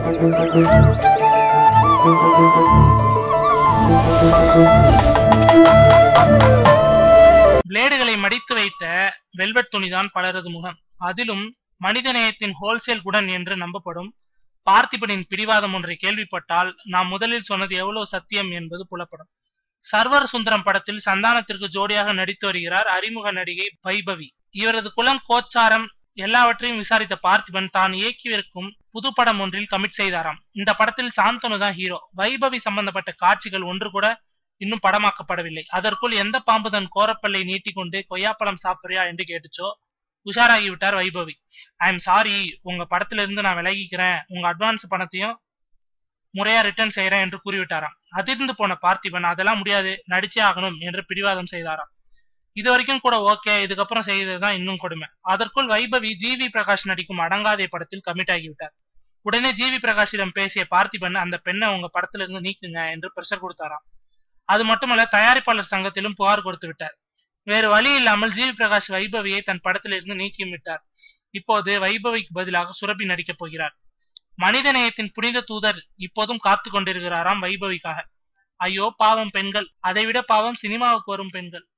பிளேடுகளை மடித்து வைத்த வெல்வெட் துணிதான் பலரது முகம் அதிலும் மனிதநேயத்தின் ஹோல்சேல் குடன் என்று நம்பப்படும் பார்த்திபனின் பிடிவாதம் ஒன்றை கேள்விப்பட்டால் நாம் முதலில் சொன்னது எவ்வளவு சத்தியம் என்பது புலப்படும் சர்வர் சுந்தரம் படத்தில் சந்தானத்திற்கு ஜோடியாக நடித்து வருகிறார் அறிமுக நடிகை வைபவி இவரது குலம் கோச்சாரம் எல்லாவற்றையும் விசாரித்த பார்த்திபன் தான் இயக்கியிருக்கும் புது படம் ஒன்றில் கமிட் செய்தாராம் இந்த படத்தில் சாந்தனு தான் ஹீரோ வைபவி சம்பந்தப்பட்ட காட்சிகள் ஒன்று கூட இன்னும் படமாக்கப்படவில்லை அதற்குள் எந்த பாம்பு தன் கோரப்பல்லை நீட்டிக்கொண்டு கொய்யாப்பழம் சாப்பிடுறியா என்று கேட்டுச்சோ உஷாராகி விட்டார் வைபவி ஐ எம் சாரி உங்க படத்துல இருந்து நான் விலகிக்கிறேன் உங்க அட்வான்ஸ் பணத்தையும் முறையா ரிட்டர்ன் செய்யறேன் என்று கூறிவிட்டாராம் அதிர்ந்து போன பார்த்திபன் அதெல்லாம் முடியாது நடிச்சே ஆகணும் என்று பிடிவாதம் செய்தாராம் இது வரைக்கும் கூட ஓகே இதுக்கப்புறம் செய்ததுதான் இன்னும் கொடுமை அதற்குள் வைபவி ஜிவி பிரகாஷ் நடிக்கும் அடங்காதே படத்தில் கமிட் ஆகிவிட்டார் உடனே ஜிவி பிரகாஷிடம் பேசிய பார்த்திபன் அந்த பெண்ணை உங்க படத்துல இருந்து நீக்குங்க என்று பிரஷர் கொடுத்தாராம் அது மட்டுமல்ல தயாரிப்பாளர் சங்கத்திலும் புகார் கொடுத்து விட்டார் வேறு வழி இல்லாமல் ஜிவி பிரகாஷ் வைபவியை தன் படத்திலிருந்து நீக்கியும் விட்டார் இப்போது வைபவிக்கு பதிலாக சுரபி நடிக்கப் போகிறார் மனிதநேயத்தின் புனித தூதர் இப்போதும் காத்து கொண்டிருக்கிறாராம் வைபவிக்காக ஐயோ பாவம் பெண்கள் அதைவிட பாவம் சினிமாவுக்கு வரும் பெண்கள்